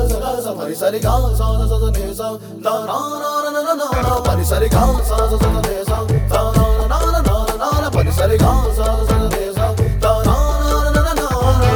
సగా స మరి సరి గా సా స స నే సా లా నా నా నా నా నా నా మరి సరి గా సా స స నే సా లా నా నా నా నా నా నా మరి సరి గా సా స స నే సా లా నా నా నా నా నా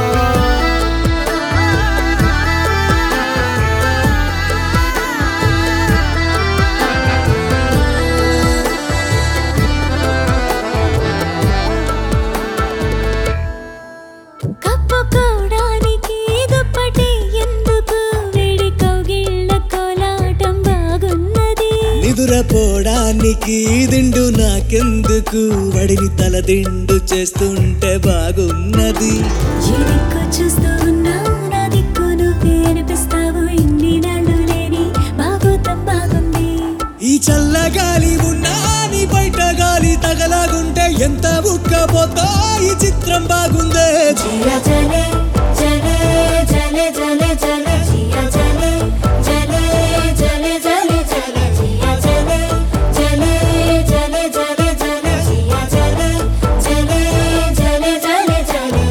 కప్పుకోవడానికి దుప్పటి ఎందుకు వేడి కౌగిళ్ళ కోలాటం బాగున్నది నిదురపోవడానికి దిండు నాకెందుకు వడిని తల దిండు చేస్తుంటే బాగున్నది ఈ దిక్కు చూస్తూ ఉన్నా నా దిక్కు నువ్వే అనిపిస్తావు ఇన్ని నాళ్ళు లేని బాగోతం బాగుంది ఈ చల్లగాలి ఉన్నా నీ బయట గాలి తగలాగుంటే ఎంత ఉక్కపోతా ఈ చిత్రం బాగుందే జియా జలే జలే జలే జలే జలే జియా జలే జలే జలే జలే జలే జియా జలే జలే జలే జలే జలే జియా జలే జలే జలే జలే జలే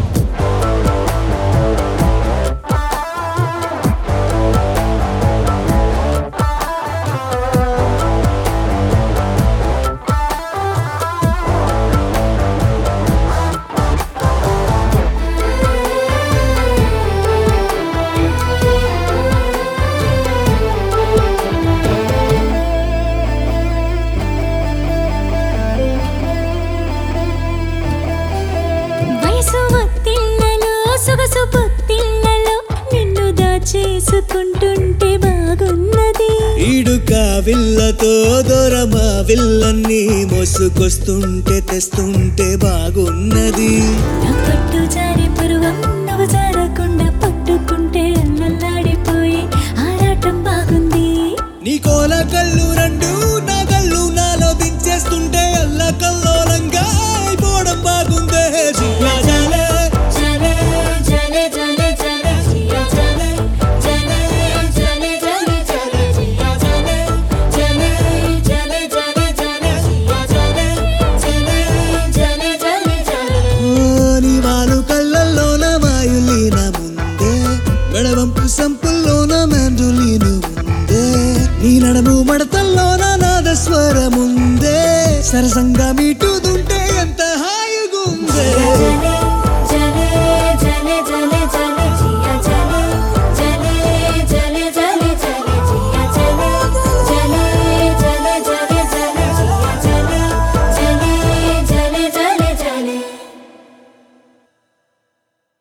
వయసు ఒత్తిళ్లలో సొగసు పొత్తిళ్లలో నిన్ను దాచేసుకుంటుంటే బాగున్నది ఈడుక విల్లతో దూరమా విల్లన్ని మోసుకొస్తుంటే తెస్తుంటే బాగున్నది నా పట్టు జారి పరువం నువ్వు జారకుండా పట్టుకుంటే అల్లల్లాడిపోయి ఆరాటం బాగుంది నీ కోల కళ్ళు రెండు నా కళ్ళు నాలో దించేస్తుంటే అల్ల కల్లోలంగా అయిపోవడం బాగుందే జియా జాలే. జలే జలే జలే జలే జియా జలే జలే జలే జలే జలే జియా జలే జలే జలే జలే జలే జియా జలే జలే జలే జలే జలే ఓ, నీ వాలు కళ్ళల్లోన వాయులీన ముందే మెడవంపు సంపుల్లోన మెండులీను ఉందే నీ నడము మడతల్లోన నాదస్వరముందే సరసంగా మీట